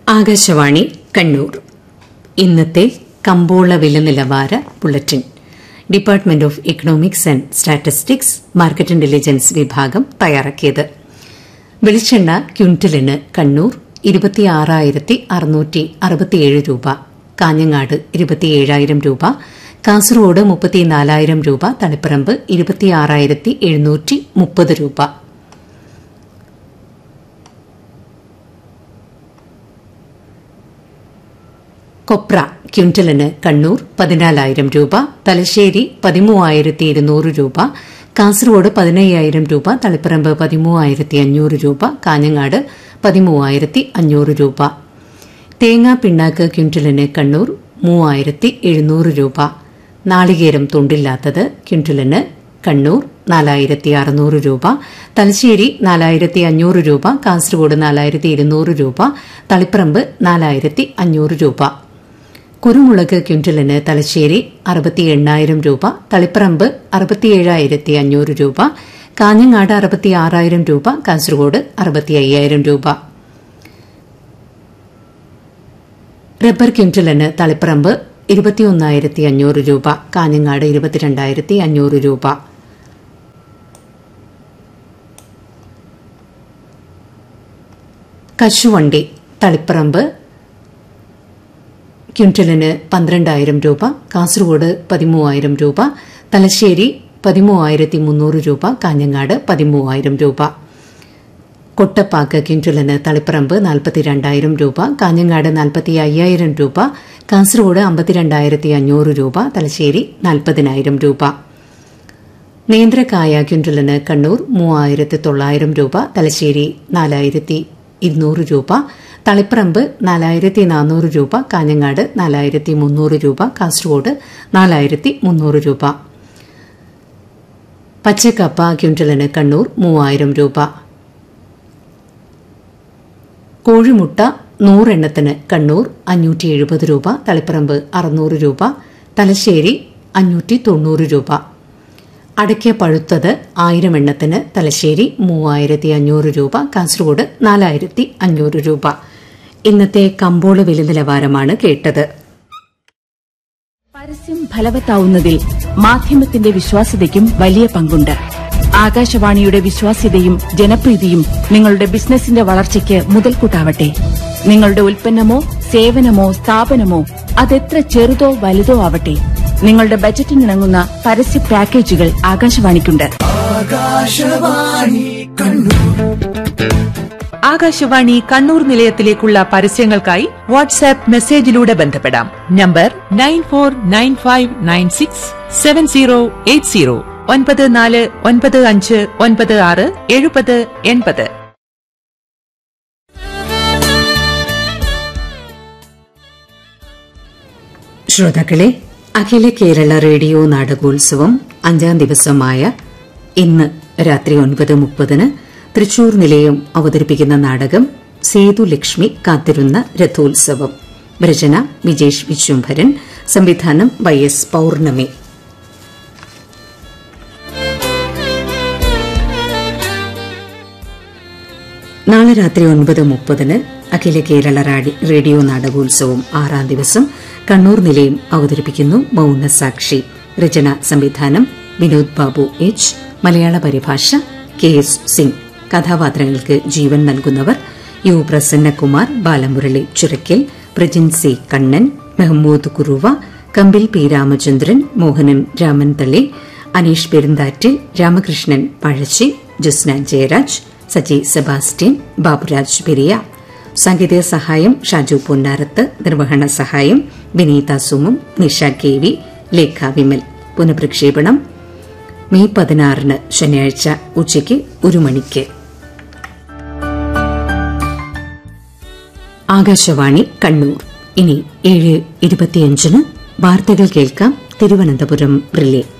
ആകാശവാണി കണ്ണൂർ ഇന്നത്തെ കമ്പോള വില നിലവാര bulletin department of economics and statistics market intelligence വിഭാഗം തയ്യാറാക്കിയത് വെളിച്ചെണ്ണ ക്വിന്റലിന് കണ്ണൂർ ഇരുപത്തിയാറായിരത്തി അറുന്നൂറ്റി അറുപത്തിയേഴ് രൂപ കാഞ്ഞങ്ങാട് ഇരുപത്തിയേഴായിരം രൂപ കാസർഗോഡ് മുപ്പത്തിനാലായിരം രൂപ തളിപ്പറമ്പ് ഇരുപത്തിയാറായിരത്തി എഴുന്നൂറ്റി മുപ്പത് രൂപ കൊപ്ര ക്വിന്റലിന് കണ്ണൂർ പതിനാലായിരം രൂപ തലശ്ശേരി പതിമൂവായിരത്തി ഇരുന്നൂറ് രൂപ കാസർഗോഡ് പതിനയ്യായിരം രൂപ തളിപ്പറമ്പ് പതിമൂവായിരത്തി അഞ്ഞൂറ് രൂപ കാഞ്ഞങ്ങാട് പതിമൂവായിരത്തി അഞ്ഞൂറ് രൂപ തേങ്ങാ പിണ്ണാക്ക് ക്വിന്റലിന് കണ്ണൂർ മൂവായിരത്തി എഴുന്നൂറ് രൂപ നാളികേരം തുണ്ടില്ലാത്തത് ക്വിന്റലിന് കണ്ണൂർ നാലായിരത്തി അറുന്നൂറ് രൂപ തലശ്ശേരി നാലായിരത്തി അഞ്ഞൂറ് രൂപ കാസർഗോഡ് നാലായിരത്തി ഇരുന്നൂറ് രൂപ തളിപ്പറമ്പ് നാലായിരത്തി അഞ്ഞൂറ് രൂപ കുരുമുളക് ക്വിന്റലിന് തലശ്ശേരി അറുപത്തി എണ്ണായിരം രൂപ തളിപ്പറമ്പ് അറുപത്തിയേഴായിരത്തി അഞ്ഞൂറ് രൂപ കാഞ്ഞങ്ങാട് അറുപത്തി ആറായിരം രൂപ കാസർഗോഡ് അറുപത്തി അയ്യായിരം രൂപ റബ്ബർ ക്വിന്റലിന് തളിപ്പറമ്പ് ഇരുപത്തിയൊന്നായിരത്തി അഞ്ഞൂറ് രൂപ കാഞ്ഞങ്ങാട് ഇരുപത്തിരണ്ടായിരത്തി അഞ്ഞൂറ് രൂപ കശുവണ്ടി തളിപ്പറമ്പ് ക്വിന്റലിന് പന്ത്രണ്ടായിരം രൂപ കാസർഗോഡ് പതിമൂവായിരം രൂപ തലശ്ശേരി പതിമൂവായിരത്തി മുന്നൂറ് രൂപ കാഞ്ഞങ്ങാട് പതിമൂവായിരം രൂപ കൊട്ടപ്പാക്ക് ക്വിന്റലിന് തളിപ്പറമ്പ് നാൽപ്പത്തിരണ്ടായിരം രൂപ കാഞ്ഞങ്ങാട് നാൽപ്പത്തി അയ്യായിരം രൂപ കാസർഗോഡ് അമ്പത്തിരണ്ടായിരത്തി അഞ്ഞൂറ് രൂപ തലശ്ശേരി നാൽപ്പതിനായിരം രൂപ നേന്ത്രക്കായ ക്വിന്റലിന് കണ്ണൂർ മൂവായിരത്തി തൊള്ളായിരം രൂപ തലശ്ശേരി നാലായിരത്തി ഇരുന്നൂറ് രൂപ തളിപ്പറമ്പ് നാലായിരത്തി നാനൂറ് രൂപ കാഞ്ഞങ്ങാട് നാലായിരത്തി മുന്നൂറ് രൂപ കാസർഗോഡ് നാലായിരത്തി മുന്നൂറ് രൂപ പച്ചക്കപ്പ ക്വിന്റലിന് കണ്ണൂർ മൂവായിരം രൂപ കോഴിമുട്ട നൂറെണ്ണത്തിന് കണ്ണൂർ അഞ്ഞൂറ്റി എഴുപത് രൂപ തളിപ്പറമ്പ് അറുന്നൂറ് രൂപ തലശ്ശേരി അഞ്ഞൂറ്റി തൊണ്ണൂറ് രൂപ അടയ്ക്ക പഴുത്തത് ആയിരം എണ്ണത്തിന് തലശ്ശേരി മൂവായിരത്തി അഞ്ഞൂറ് രൂപ കാസർഗോഡ് നാലായിരത്തി അഞ്ഞൂറ് രൂപ ഇന്നത്തെ കമ്പോള വില നിലവാരമാണ് കേട്ടത് പരസ്യം ഫലവത്താവുന്നതിൽ മാധ്യമത്തിന്റെ വിശ്വാസ്യതയ്ക്കും വലിയ പങ്കുണ്ട് ആകാശവാണിയുടെ വിശ്വാസ്യതയും ജനപ്രീതിയും നിങ്ങളുടെ ബിസിനസിന്റെ വളർച്ചയ്ക്ക് മുതൽക്കൂട്ടാവട്ടെ നിങ്ങളുടെ ഉൽപ്പന്നമോ സേവനമോ സ്ഥാപനമോ അതെത്ര ചെറുതോ വലുതോ ആവട്ടെ നിങ്ങളുടെ ബജറ്റിനിണങ്ങുന്ന പരസ്യ പാക്കേജുകൾ ആകാശവാണിക്കുണ്ട് ആകാശവാണി കണ്ണൂർ നിലയത്തിലേക്കുള്ള പരസ്യങ്ങൾക്കായി വാട്സാപ്പ് മെസ്സേജിലൂടെ ബന്ധപ്പെടാം number nine four nine five nine six seven zero eight zero ഒൻപത് നാല് ഒൻപത് അഞ്ച് ഒൻപത് ആറ് എഴുപത് എൺപത് ശ്രോതാക്കളെ അഖില കേരള റേഡിയോ നാടകോത്സവം അഞ്ചാം ദിവസമായ ഇന്ന് രാത്രി ഒൻപത് മുപ്പതിന് തൃശൂർ നിലയം അവതരിപ്പിക്കുന്ന നാടകം സേതു ലക്ഷ്മി കാത്തിരുന്ന രഥോത്സവം രചന വിജേഷ് വിശ്വംഭരൻ സംവിധാനം വൈ എസ് പൌർണമി നാളെ രാത്രി ഒൻപത് മുപ്പതിന് അഖില കേരള റാഡി- റേഡിയോ നാടകോത്സവം ആറാം ദിവസം കണ്ണൂർ നിലയം അവതരിപ്പിക്കുന്നു മൌനസാക്ഷി രചന സംവിധാനം വിനോദ് ബാബു എച്ച് മലയാള പരിഭാഷ കെ എസ് സിംഗ് കഥാപാത്രങ്ങൾക്ക് ജീവൻ നൽകുന്നവർ U Prasannakumar Balamurali Churakkal Prajin C Kannan Mehmood Kuruva Kambil P Ramachandran Mohanan Ramanthali Aneesh Perunthatt Ramakrishnan Pazhassi Jasna Jayaraj Saji Sebastian Baburaj Periya സാങ്കേതിക സഹായം ഷാജു പൊന്നാരത്ത് നിർവഹണ സഹായം വിനീത സുമും നിഷ കെ വി ലേഖ വിമൽ പുനഃപ്രക്ഷേപണം മെയ് പതിനാറിന് ശനിയാഴ്ച ഉച്ചയ്ക്ക് ഒരു മണിക്ക് ആകാശവാണി കണ്ണൂർ ഇനി ഏഴ് ഇരുപത്തിയഞ്ചിന് വാർത്തകൾ കേൾക്കാം തിരുവനന്തപുരം റിലേ